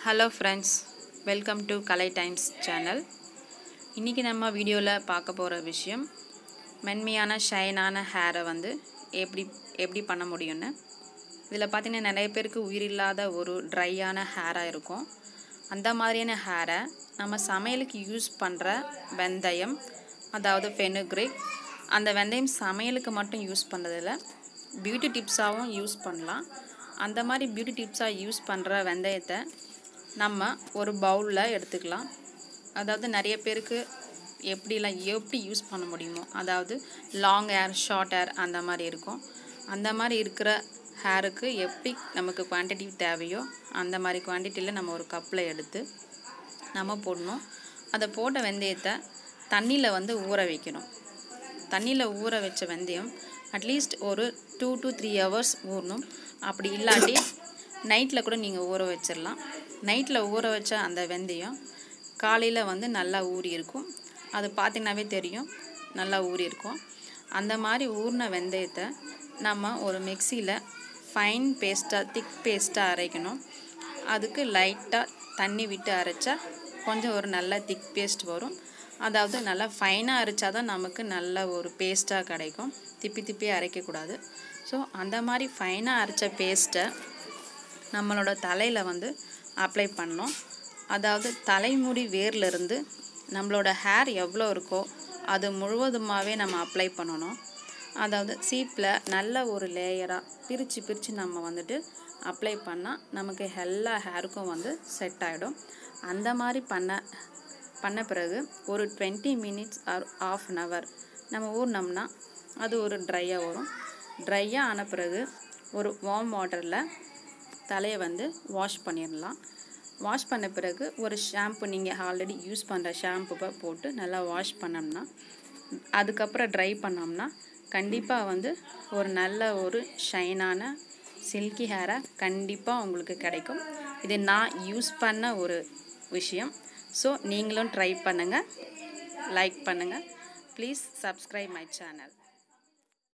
hello friends welcome to Kalai times channel இன்றைக்கி நம்ம வீடியோவில் பார்க்க போகிற விஷயம் மென்மையான ஷைனான ஹேரை வந்து எப்படி எப்படி பண்ண முடியும்னு இதில் பார்த்தீங்கன்னா நிறைய பேருக்கு உயிரில்லாத ஒரு ட்ரையான ஹேராக இருக்கும் அந்த மாதிரியான ஹேரை நம்ம சமையலுக்கு யூஸ் பண்ணுற வெந்தயம் அதாவது ஃபெனுக்ரிக் அந்த வெந்தயம் சமையலுக்கு மட்டும் யூஸ் பண்ணுறதில்ல பியூட்டி டிப்ஸாகவும் யூஸ் பண்ணலாம் அந்த மாதிரி பியூட்டி டிப்ஸாக யூஸ் பண்ணுற வெந்தயத்தை நம்ம ஒரு பவுலில் எடுத்துக்கலாம் அதாவது நிறைய பேருக்கு எப்படிலாம் எப்படி யூஸ் பண்ண முடியுமோ அதாவது லாங் ஹேர் ஷார்ட் ஹேர் அந்த மாதிரி இருக்கும் அந்த மாதிரி இருக்கிற ஹேருக்கு எப்படி நமக்கு குவான்டிட்டி தேவையோ அந்த மாதிரி குவான்டிட்டியில் நம்ம ஒரு கப்பில் எடுத்து நம்ம போடணும் அதை போட்ட வெந்தயத்தை தண்ணியில் வந்து ஊற வைக்கணும் தண்ணியில் ஊற வச்ச வெந்தயம் அட்லீஸ்ட் ஒரு டூ டு த்ரீ ஹவர்ஸ் ஊறணும் அப்படி இல்லாட்டி நைட்டில் கூட நீங்கள் ஊற வச்சிடலாம் நைட்டில் ஊற வச்ச அந்த வெந்தயம் காலையில் வந்து நல்லா ஊறி இருக்கும் அது பார்த்திங்கனாவே தெரியும் நல்லா ஊறி இருக்கும் அந்த மாதிரி ஊறின வெந்தயத்தை நம்ம ஒரு மிக்சியில் ஃபைன் பேஸ்ட்டாக திக் பேஸ்ட்டாக அரைக்கணும் அதுக்கு லைட்டாக தண்ணி விட்டு அரைச்சா கொஞ்சம் ஒரு நல்ல திக் பேஸ்ட் வரும் அதாவது நல்லா ஃபைனாக அரைச்சா தான் நமக்கு நல்ல ஒரு பேஸ்ட்டாக கிடைக்கும் திப்பி திப்பி அரைக்கக்கூடாது ஸோ அந்த மாதிரி ஃபைனாக அரைச்ச பேஸ்ட்டை நம்மளோட தலையில் வந்து அப்ளை பண்ணோம் அதாவது தலைமுடி வேர்லேருந்து நம்மளோட ஹேர் எவ்வளோ இருக்கோ அது முழுவதுமாகவே நம்ம அப்ளை பண்ணணும் அதாவது சீப்பில் நல்ல ஒரு லேயராக பிரித்து பிரித்து நம்ம வந்துட்டு அப்ளை பண்ணால் நமக்கு எல்லா ஹேருக்கும் வந்து செட் ஆகிடும் அந்த மாதிரி பண்ண பண்ண பிறகு ஒரு twenty minutes or half an hour நம்ம ஊறினோம்னா அது ஒரு ட்ரையாக வரும் ட்ரையாக ஆன பிறகு ஒரு வார்ம் வாட்டரில் தலையை வந்து வாஷ் பண்ணிடலாம் வாஷ் பண்ண பிறகு ஒரு ஷாம்பு நீங்கள் ஆல்ரெடி யூஸ் பண்ணுற ஷாம்புவை போட்டு நல்லா வாஷ் பண்ணோம்னா அதுக்கப்புறம் ட்ரை பண்ணோம்னா கண்டிப்பாக வந்து ஒரு நல்ல ஒரு ஷைனான சில்கி ஹேராக கண்டிப்பாக உங்களுக்கு கிடைக்கும் இது நான் யூஸ் பண்ண ஒரு விஷயம் ஸோ நீங்களும் ட்ரை பண்ணுங்கள் லைக் பண்ணுங்கள் ப்ளீஸ் சப்ஸ்கிரைப் மை சேனல்